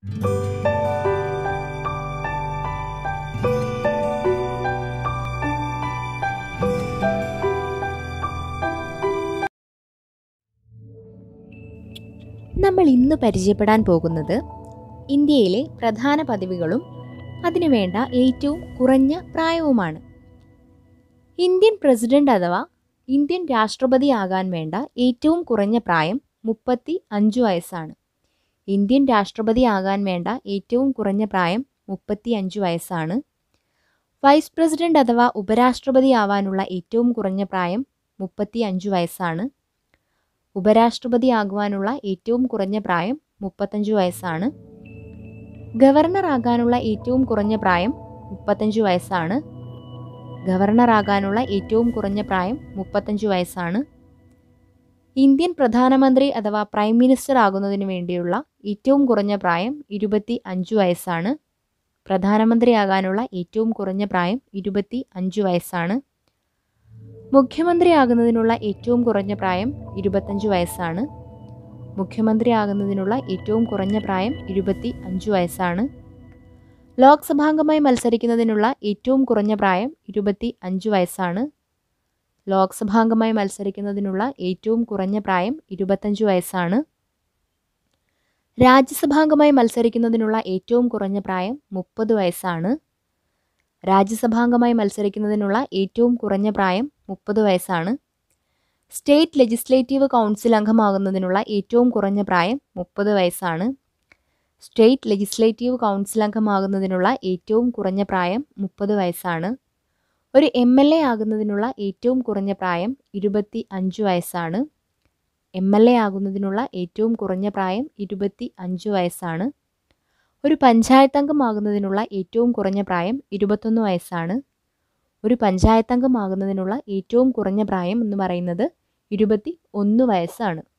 നമ്മൾ ഇന്ന് പരിചയപ്പെടാൻ പോകുന്നത് ഇന്ത്യയിലെ പ്രധാന പദവികളും അതിനുവേണ്ട ഏറ്റവും കുറഞ്ഞ പ്രായവുമാണ് ഇന്ത്യൻ പ്രസിഡന്റ് അഥവാ ഇന്ത്യൻ രാഷ്ട്രപതിയാകാൻ വേണ്ട ഏറ്റവും കുറഞ്ഞ പ്രായം മുപ്പത്തി അഞ്ച് വയസ്സാണ് ഇന്ത്യൻ രാഷ്ട്രപതിയാകാൻ വേണ്ട ഏറ്റവും കുറഞ്ഞ പ്രായം മുപ്പത്തി അഞ്ച് വയസ്സാണ് വൈസ് പ്രസിഡന്റ് അഥവാ ഉപരാഷ്ട്രപതിയാവാനുള്ള ഏറ്റവും കുറഞ്ഞ പ്രായം മുപ്പത്തി അഞ്ച് വയസ്സാണ് ഉപരാഷ്ട്രപതിയാകുവാനുള്ള ഏറ്റവും കുറഞ്ഞ പ്രായം മുപ്പത്തഞ്ച് വയസ്സാണ് ഗവർണർ ആകാനുള്ള ഏറ്റവും കുറഞ്ഞ പ്രായം മുപ്പത്തഞ്ച് വയസ്സാണ് ഗവർണർ ആകാനുള്ള ഏറ്റവും കുറഞ്ഞ പ്രായം മുപ്പത്തഞ്ച് വയസ്സാണ് ഇന്ത്യൻ പ്രധാനമന്ത്രി അഥവാ പ്രൈം മിനിസ്റ്റർ ആകുന്നതിന് വേണ്ടിയുള്ള ഏറ്റവും കുറഞ്ഞ പ്രായം ഇരുപത്തി അഞ്ച് വയസ്സാണ് പ്രധാനമന്ത്രിയാകാനുള്ള ഏറ്റവും കുറഞ്ഞ പ്രായം ഇരുപത്തി അഞ്ച് വയസ്സാണ് മുഖ്യമന്ത്രിയാകുന്നതിനുള്ള ഏറ്റവും കുറഞ്ഞ പ്രായം ഇരുപത്തഞ്ച് വയസ്സാണ് മുഖ്യമന്ത്രിയാകുന്നതിനുള്ള ഏറ്റവും കുറഞ്ഞ പ്രായം ഇരുപത്തി അഞ്ച് വയസ്സാണ് ലോക്സഭാംഗമായി മത്സരിക്കുന്നതിനുള്ള ഏറ്റവും കുറഞ്ഞ പ്രായം ഇരുപത്തി അഞ്ച് വയസ്സാണ് ലോക്സഭാംഗമായി മത്സരിക്കുന്നതിനുള്ള ഏറ്റവും കുറഞ്ഞ പ്രായം ഇരുപത്തഞ്ച് വയസ്സാണ് രാജ്യസഭാംഗമായി മത്സരിക്കുന്നതിനുള്ള ഏറ്റവും കുറഞ്ഞ പ്രായം മുപ്പത് വയസ്സാണ് രാജ്യസഭാംഗമായി മത്സരിക്കുന്നതിനുള്ള ഏറ്റവും കുറഞ്ഞ പ്രായം മുപ്പത് വയസ്സാണ് സ്റ്റേറ്റ് ലെജിസ്ലേറ്റീവ് കൗൺസിൽ അംഗമാകുന്നതിനുള്ള ഏറ്റവും കുറഞ്ഞ പ്രായം മുപ്പത് വയസ്സാണ് സ്റ്റേറ്റ് ലെജിസ്ലേറ്റീവ് കൗൺസിൽ അംഗമാകുന്നതിനുള്ള ഏറ്റവും കുറഞ്ഞ പ്രായം മുപ്പത് വയസ്സാണ് ഒരു എം എൽ എ ആകുന്നതിനുള്ള ഏറ്റവും കുറഞ്ഞ പ്രായം ഇരുപത്തി അഞ്ച് വയസ്സാണ് എം എൽ എ ആകുന്നതിനുള്ള ഏറ്റവും കുറഞ്ഞ പ്രായം ഇരുപത്തി അഞ്ച് വയസ്സാണ് ഒരു പഞ്ചായത്ത് അംഗമാകുന്നതിനുള്ള ഏറ്റവും കുറഞ്ഞ പ്രായം ഇരുപത്തൊന്ന് വയസ്സാണ് ഒരു പഞ്ചായത്ത് അംഗമാകുന്നതിനുള്ള ഏറ്റവും കുറഞ്ഞ പ്രായം എന്ന് പറയുന്നത് ഇരുപത്തി ഒന്ന് വയസ്സാണ്